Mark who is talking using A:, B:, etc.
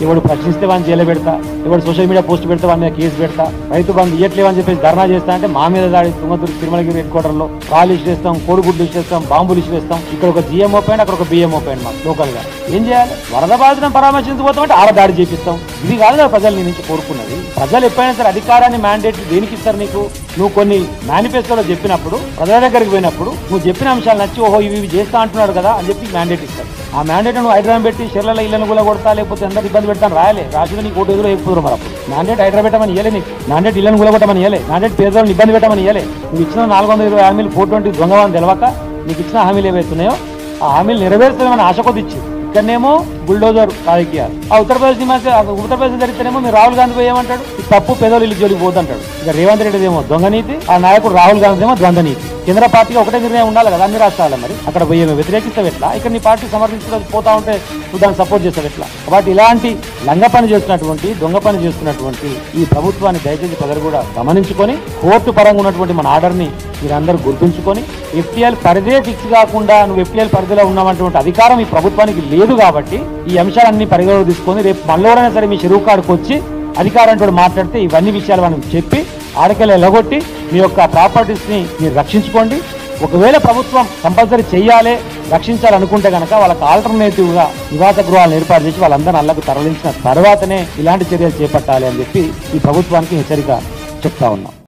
A: ఎవడు ప్రశ్నిస్తే వాడిని జైలు పెడతా ఎవడు సోషల్ మీడియా పోస్ట్ పెడితే వాడి మీద కేసు పెడతా రైతు బంధు ఇయ్యట్లేవు అని చెప్పేసి ధర్నా చేస్తా అంటే మా మీద దాడి తుంగతురు తిరుమలగిరి హెడ్ క్వార్టర్ లో రాళ్ళు ఇచ్చేస్తాం కోడిగుడ్లు ఇచ్చేస్తాం బాంబులు ఇచ్చేస్తాం ఇక్కడ ఒక జిఎం ఓపెన్ అక్కడ ఒక బిఎం ఓపెన్ మాకు లోకల్ గా ఏం చేయాలి వరద బాధితులను పరామర్శించబోతాం అంటే ఆడ దాడి చేపిస్తాం ఇది కాదు కదా ప్రజలు నీ నుంచి కోరుకున్నది ప్రజలు ఎప్పుడైనా సరే అధికారాన్ని మ్యాండేట్ దేనికి ఇస్తారు నీకు నువ్వు కొన్ని మేనిఫెస్టోలో చెప్పినప్పుడు ప్రజల దగ్గరికి పోయినప్పుడు నువ్వు చెప్పిన అంశాలు నచ్చి ఓహో ఇవి ఇవి చేస్తా అంటున్నాడు కదా అని చెప్పి మ్యాండేట్ ఇస్తారు ఆ మ్యాండేట్ నువ్వు హైదరాబాద్ పెట్టి షెర్లలో ఇళ్ళను కూడా కొడతా లేకపోతే అందరు ఇబ్బంది పెడతాను రాయలే రాసిన నీకు ఓటు ఎదురు ఎక్కుతున్నారు మరి అప్పుడు మ్యాండేట్ హైదరాబాద్ పెట్టమని ఇయ్యలే నీకు మ్యాండేట్ ఇళ్ళను కూడా కొట్టమని ఇయ్యలే మ్యాండేట్ పేదలను ఇబ్బంది పెట్టమని ఇయ్యలే నువ్వు ఇచ్చిన నాలుగు వందల ఇరవై హామీలు ఫోర్ ట్వంటీ దొంగవాన్ని తెలవక నీకు ఇచ్చిన హామీలు ఏవైతున్నాయో ఆ హామీలు నెరవేర్చలేమని ఆశ కొద్ది ఇచ్చి ఇక్కడనేమో బుల్డోజర్ రాజకీయాలు ఆ ఉత్తరప్రదేశ్ నివాస ఉత్తరప్రదేశ్ జరిగితేనేమో మీరు రాహుల్ గాంధీ పోయి ఏమంటాడు ఈ తప్పు పేదోళ్ళు ఇల్లు జోలికి పోతుంటాడు ఇక రేవంత్ రెడ్డి ఏమో దొంగ నీతి ఆ నాయకుడు రాహుల్ గాంధీ ఏమో ద్వంద్వ నీతి కేంద్ర పార్టీకి ఒకటే నిర్ణయం ఉండాలి కదా అన్ని రాష్ట్రాలు మరి అక్కడ పోయి ఏమో వ్యతిరేకిస్తావు ఎట్లా ఇక్కడ నీ పార్టీ సమర్థించడానికి పోతా ఉంటే నువ్వు దాన్ని సపోర్ట్ చేస్తావు ఎట్లా కాబట్టి ఇలాంటి లంగ పని చేస్తున్నటువంటి దొంగ పని చేస్తున్నటువంటి ఈ ప్రభుత్వాన్ని దయచేసి ప్రజలు కూడా గమనించుకొని కోర్టు పరంగా ఉన్నటువంటి మన ఆర్డర్ని మీరందరూ గుర్తుంచుకొని ఎఫ్టీఎల్ పరిధే ఫిక్స్ కాకుండా నువ్వు ఎఫ్టీఎల్ పరిధిలో ఉన్నటువంటి అధికారం ఈ ప్రభుత్వానికి లేదు కాబట్టి ఈ అంశాలన్నీ పరిగణలోకి తీసుకొని రేపు మనలోనైనా సరే మీ చెరువు కాడికి వచ్చి అధికారంతో మాట్లాడితే ఇవన్నీ విషయాలు మనం చెప్పి ఆడకెళ్ళి ఎలగొట్టి మీ యొక్క ప్రాపర్టీస్ ని మీరు రక్షించుకోండి ఒకవేళ ప్రభుత్వం కంపల్సరీ చెయ్యాలి రక్షించాలనుకుంటే కనుక వాళ్ళకి ఆల్టర్నేటివ్ గా నివాస గృహాలను ఏర్పాటు చేసి వాళ్ళందరినీ అల్లకు తరలించిన తర్వాతనే ఇలాంటి చర్యలు చేపట్టాలి అని చెప్పి ఈ ప్రభుత్వానికి హెచ్చరిక చెప్తా ఉన్నాం